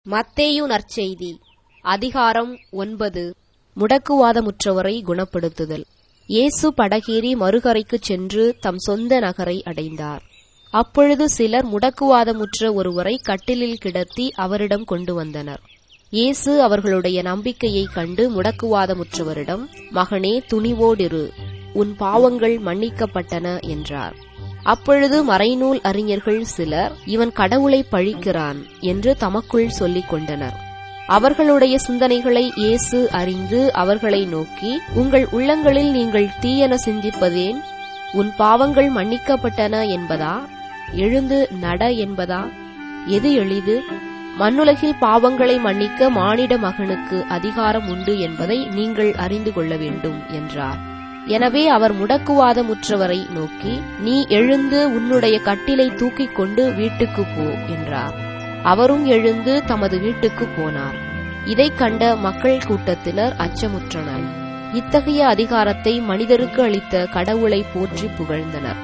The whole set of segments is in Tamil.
மத்தேயு நற்செய்தி அதிகாரம் ஒன்பது முடக்குவாதமுற்றவரை குணப்படுத்துதல் இயேசு படகேறி மறுகரைக்குச் சென்று தம் சொந்த நகரை அடைந்தார் அப்பொழுது சிலர் முடக்குவாதமுற்ற ஒருவரை கட்டிலில் கிடத்தி அவரிடம் கொண்டு வந்தனர் இயேசு அவர்களுடைய நம்பிக்கையைக் கண்டு முடக்குவாதமுற்றவரிடம் மகனே துணிவோடிரு உன் பாவங்கள் மன்னிக்கப்பட்டன என்றார் அப்பொழுது மறைநூல் அறிஞர்கள் சிலர் இவன் கடவுளை பழிக்கிறான் என்று தமக்குள் சொல்லிக் கொண்டனர் அவர்களுடைய சிந்தனைகளை இயேசு அறிந்து அவர்களை நோக்கி உங்கள் உள்ளங்களில் நீங்கள் தீயன சிந்திப்பதேன் உன் பாவங்கள் மன்னிக்கப்பட்டன என்பதா எழுந்து நட என்பதா எது எளிது மண்ணுலகில் பாவங்களை மன்னிக்க மானிட மகனுக்கு அதிகாரம் உண்டு என்பதை நீங்கள் அறிந்து கொள்ள வேண்டும் என்றார் எனவே அவர் முடக்குவாதமுற்றவரை நோக்கி நீ எழுந்து உன்னுடைய கட்டிலை தூக்கிக் கொண்டு வீட்டுக்கு போ என்றார் அவரும் எழுந்து தமது வீட்டுக்கு போனார் இதைக் கண்ட மக்கள் கூட்டத்தினர் அச்சமுற்றனர் இத்தகைய அதிகாரத்தை மனிதருக்கு அளித்த கடவுளை போற்றி புகழ்ந்தனர்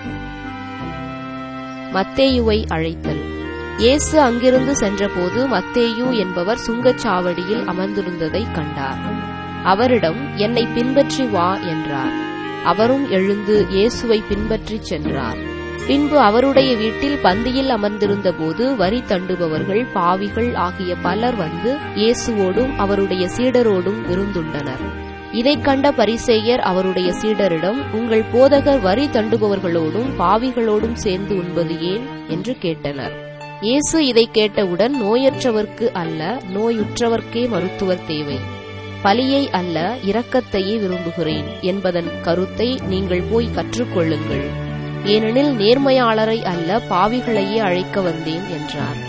மத்தேயுவை அழைத்தல் இயேசு அங்கிருந்து சென்றபோது மத்தேயு என்பவர் சுங்கச்சாவடியில் அமர்ந்திருந்ததைக் கண்டார் அவரிடம் என்னை பின்பற்றி வா என்றார் அவரும் எழுந்து இயேசுவை பின்பற்றிச் சென்றார் பின்பு அவருடைய வீட்டில் பந்தியில் அமர்ந்திருந்தபோது வரி தண்டுபவர்கள் பாவிகள் ஆகிய பலர் வந்து இயேசுவோடும் அவருடைய சீடரோடும் விருந்துண்டனர் இதைக் கண்ட பரிசேயர் அவருடைய சீடரிடம் உங்கள் போதகர் வரி தண்டுபவர்களோடும் பாவிகளோடும் சேர்ந்து உண்பது ஏன் என்று கேட்டனர் இயேசு இதைக் கேட்டவுடன் நோயற்றவர்க்கு அல்ல நோயுற்றவர்க்கே மருத்துவர் தேவை பலியை அல்ல இரக்கத்தையே விரும்புகிறேன் என்பதன் கருத்தை நீங்கள் போய் கற்றுக்கொள்ளுங்கள் ஏனெனில் நேர்மையாளரை அல்ல பாவிகளையே அழைக்க வந்தேன் என்றார்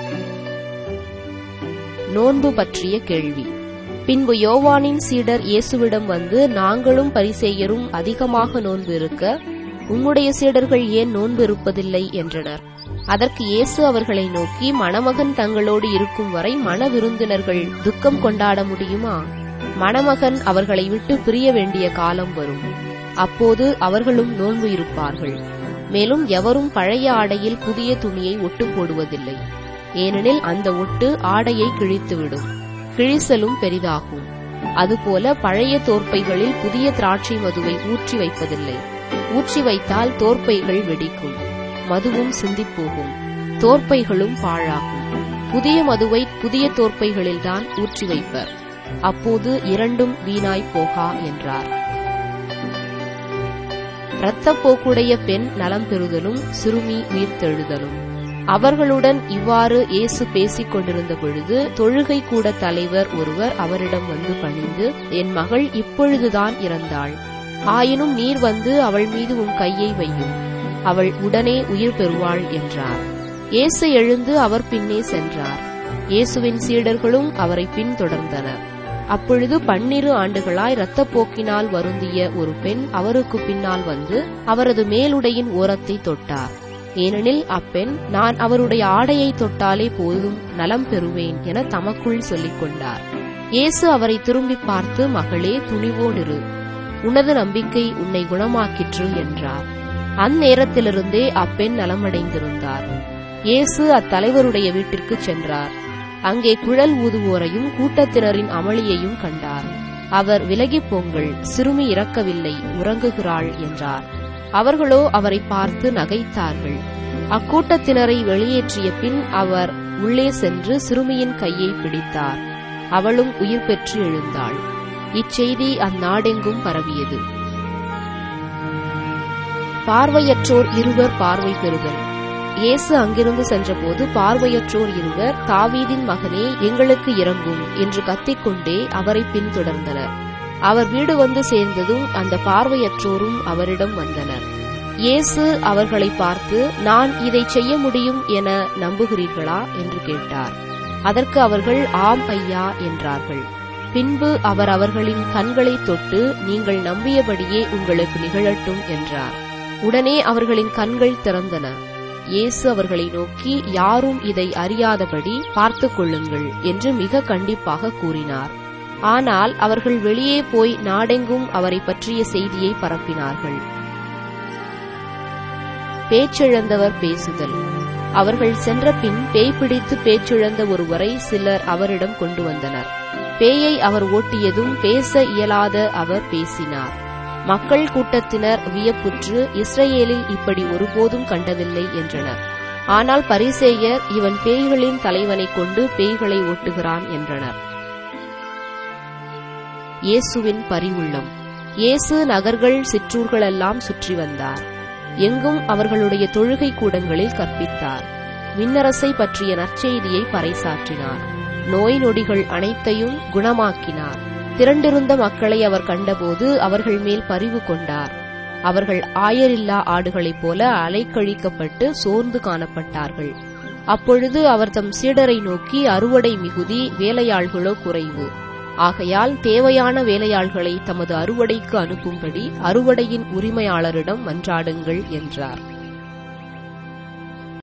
நோன்பு பற்றிய கேள்வி பின்பு யோவானின் சீடர் இயேசுவிடம் வந்து நாங்களும் பரிசெய்யரும் அதிகமாக நோன்பு இருக்க உம்முடைய சீடர்கள் ஏன் நோன்பு இருப்பதில்லை என்றனர் அதற்கு இயேசு அவர்களை நோக்கி மணமகன் தங்களோடு இருக்கும் வரை மன விருந்தினர்கள் துக்கம் கொண்டாட முடியுமா மணமகன் அவர்களை விட்டு பிரிய வேண்டிய காலம் வரும் அப்போது அவர்களும் நோன்பு இருப்பார்கள் மேலும் எவரும் பழைய ஆடையில் புதிய துணியை ஒட்டு போடுவதில்லை ஏனெனில் அந்த ஒட்டு ஆடையை கிழித்துவிடும் கிழிசலும் பெரிதாகும் அதுபோல பழைய தோற்பைகளில் புதிய திராட்சை மதுவை ஊற்றி வைப்பதில்லை ஊற்றி வைத்தால் தோற்பைகள் வெடிக்கும் மதுவும் சிந்திப்போகும் தோற்பைகளும் பாழாகும் புதிய மதுவை புதிய தோற்பைகளில்தான் ஊற்றி வைப்பர் அப்போது இரண்டும் வீணாய் போகா என்றார் இரத்தப்போக்குடைய பெண் நலம் பெறுதலும் சிறுமி உயிர்த்தெழுதலும் அவர்களுடன் இவ்வாறு இயேசு பேசிக் கொண்டிருந்த பொழுது தொழுகை கூட தலைவர் ஒருவர் அவரிடம் வந்து பணிந்து என் மகள் இப்பொழுதுதான் இறந்தாள் ஆயினும் நீர் வந்து அவள் மீது உன் கையை வையும் அவள் உடனே உயிர் பெறுவாள் என்றார் இயேசு எழுந்து அவர் பின்னே சென்றார் இயேசுவின் சீடர்களும் அவரை பின்தொடர்ந்தனர் அப்பொழுது பன்னிரு ஆண்டுகளாய் இரத்தப்போக்கினால் வருந்திய ஒரு பெண் அவருக்கு பின்னால் வந்து அவரது மேலுடையின் ஓரத்தை தொட்டார் ஏனெனில் அப்பெண் நான் அவருடைய ஆடையை தொட்டாலே போதும் நலம் பெறுவேன் என தமக்குள் சொல்லிக் கொண்டார் இயேசு அவரை திரும்பி பார்த்து மகளே துணிவோடிரு உனது நம்பிக்கை உன்னை குணமாக்கிற்று என்றார் அந்நேரத்திலிருந்தே அப்பெண் நலமடைந்திருந்தார் இயேசு அத்தலைவருடைய வீட்டிற்கு சென்றார் அங்கே குழல் ஊதுவோரையும் கூட்டத்தினரின் அமளியையும் கண்டார் அவர் விலகிப் போங்கள் சிறுமி இறக்கவில்லை உறங்குகிறாள் என்றார் அவர்களோ அவரை பார்த்து நகைத்தார்கள் அக்கூட்டத்தினரை வெளியேற்றிய பின் அவர் உள்ளே சென்று சிறுமியின் கையை பிடித்தார் அவளும் உயிர் பெற்று எழுந்தாள் இச்செய்தி அந்நாடெங்கும் பரவியது பார்வையற்றோர் இருவர் பார்வை பெறுதல் இயேசு அங்கிருந்து சென்றபோது பார்வையற்றோர் இருவர் தாவீதின் மகனே எங்களுக்கு இறங்கும் என்று கத்திக்கொண்டே அவரை பின்தொடர்ந்தனர் அவர் வீடு வந்து சேர்ந்ததும் அந்த பார்வையற்றோரும் அவரிடம் வந்தனர் இயேசு அவர்களை பார்த்து நான் இதை செய்ய முடியும் என நம்புகிறீர்களா என்று கேட்டார் அதற்கு அவர்கள் ஆம் ஐயா என்றார்கள் பின்பு அவர் அவர்களின் கண்களை தொட்டு நீங்கள் நம்பியபடியே உங்களுக்கு நிகழட்டும் என்றார் உடனே அவர்களின் கண்கள் திறந்தன இயேசு அவர்களை நோக்கி யாரும் இதை அறியாதபடி பார்த்து கொள்ளுங்கள் என்று மிக கண்டிப்பாக கூறினார் ஆனால் அவர்கள் வெளியே போய் நாடெங்கும் அவரை பற்றிய செய்தியை பரப்பினார்கள் பேச்செழுந்தவர் பேசுதல் அவர்கள் சென்ற பின் பேய் பிடித்து பேச்சிழந்த ஒருவரை சிலர் அவரிடம் கொண்டு வந்தனர் பேயை அவர் ஓட்டியதும் பேச இயலாத அவர் பேசினார் மக்கள் கூட்டத்தினர் வியப்புற்று இஸ்ரேலில் இப்படி ஒருபோதும் கண்டதில்லை என்றனர் ஆனால் பரிசேயர் இவன் பேய்களின் தலைவனைக் கொண்டு பேய்களை ஓட்டுகிறான் என்றனர் இயேசுவின் பரிவுள்ளம் இயேசு நகர்கள் சிற்றூர்களெல்லாம் சுற்றி வந்தார் எங்கும் அவர்களுடைய தொழுகை கூடங்களில் கற்பித்தார் விண்ணரசை பற்றிய நற்செய்தியை பறைசாற்றினார் நோய் நொடிகள் அனைத்தையும் குணமாக்கினார் திரண்டிருந்த மக்களை அவர் கண்டபோது அவர்கள் மேல் பரிவு கொண்டார் அவர்கள் ஆயரில்லா ஆடுகளைப் போல அலைக்கழிக்கப்பட்டு சோர்ந்து காணப்பட்டார்கள் அப்பொழுது அவர் தம் சீடரை நோக்கி அறுவடை மிகுதி வேலையாள்களோ குறைவு ஆகையால் தேவையான வேலையாள்களை தமது அறுவடைக்கு அனுப்பும்படி அறுவடையின் உரிமையாளரிடம் மன்றாடுங்கள் என்றார்